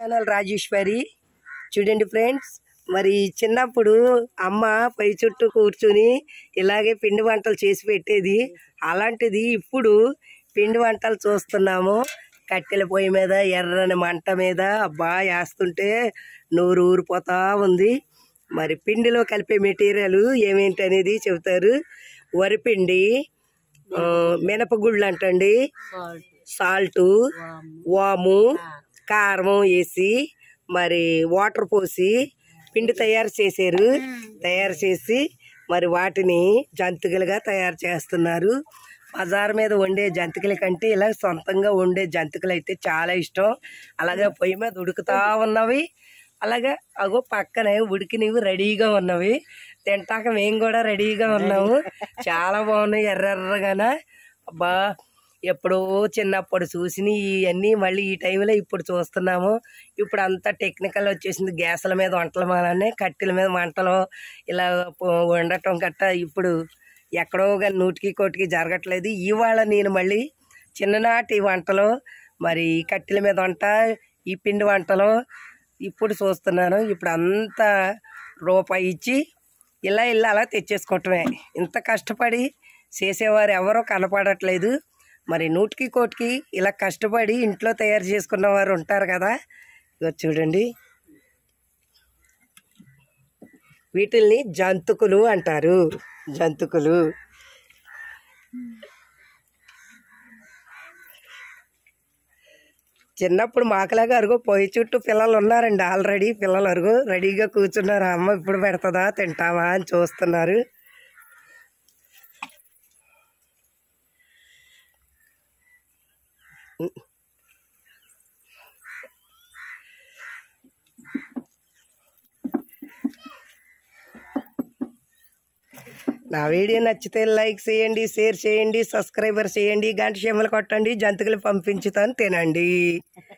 channel Rajeshwari చూడండి friends మరి చిన్నప్పుడు అమ్మ పై చుట్టూ కూర్చుని ఇలాగే పిండి వంటలు చేసి పెట్టేది అలాంటిది ఇప్పుడు పిండి వంటలు చూస్తున్నాము కట్టెల పొయ్యి మీద ఎర్రని మంట మీద అబ్బా వేస్తుంటే నూరు ఊరిపోతా ఉంది మరి పిండిలో కలిపే మెటీరియల్ ఏమేంటి అనేది చెబుతారు వరిపిండి ఆ, మినపగుళ్ళు అంటండి సాల్టు వాము కారం వేసి మరి వాటర్ పోసి పిండి తయారు చేశారు తయారు చేసి మరి వాటిని జంతికలుగా తయారు చేస్తున్నారు బజార్ మీద వండే జంతికల కంటే ఇలా సొంతంగా వండే జంతికలు అయితే చాలా ఇష్టం అలాగే పొయ్యి మీద ఉడుకుతా ఉన్నవి అలాగే అగో పక్కనే ఉడికినవి రెడీగా ఉన్నవి తింటాక మేము కూడా రెడీగా ఉన్నాము చాలా బాగున్నాయి ఎర్రెర్రగాన అబ్బా ఎప్పుడో చిన్నప్పుడు చూసిన ఇవన్నీ మళ్ళీ ఈ టైంలో ఇప్పుడు చూస్తున్నాము ఇప్పుడు అంతా టెక్నికల్ వచ్చేసింది గ్యాసుల మీద వంటలు మానే కట్టెల మీద వంటలు ఇలా పో- వండటం గట్ట ఇప్పుడు ఎక్కడో కానీ నూటికి కోటికి జరగట్లేదు ఇవాళ నేను మళ్ళీ చిన్ననాటి వంటలు మరి ఈ కట్టెల మీద వంట ఈ పిండి వంటలు ఇప్పుడు చూస్తున్నాను ఇప్పుడు అంతా రూపాయి ఇచ్చి ఇలా ఇలా అలా తెచ్చేసుకోవటమే ఇంత కష్టపడి చేసేవారు ఎవరో కనపడట్లేదు మరి నూటికి కోటికి ఇలా కష్టపడి ఇంట్లో తయారు చేసుకున్న వారు ఉంటారు కదా ఇగో చూడండి వీటిల్ని జంతుకులు అంటారు జంతుకులు చిన్నప్పుడు మాకలాగా అరుగు పొయ్యి చుట్టూ పిల్లలు ఉన్నారండి ఆల్రెడీ పిల్లలు అరుగు రెడీగా కూర్చున్నారు అమ్మ ఇప్పుడు పెడతదా తింటావా అని చూస్తున్నారు నా వీడియో నచ్చితే లైక్ చేయండి షేర్ చేయండి సబ్స్క్రైబర్ చేయండి గంట చెమ్మలు కొట్టండి జంతువులు పంపించుతాను తినండి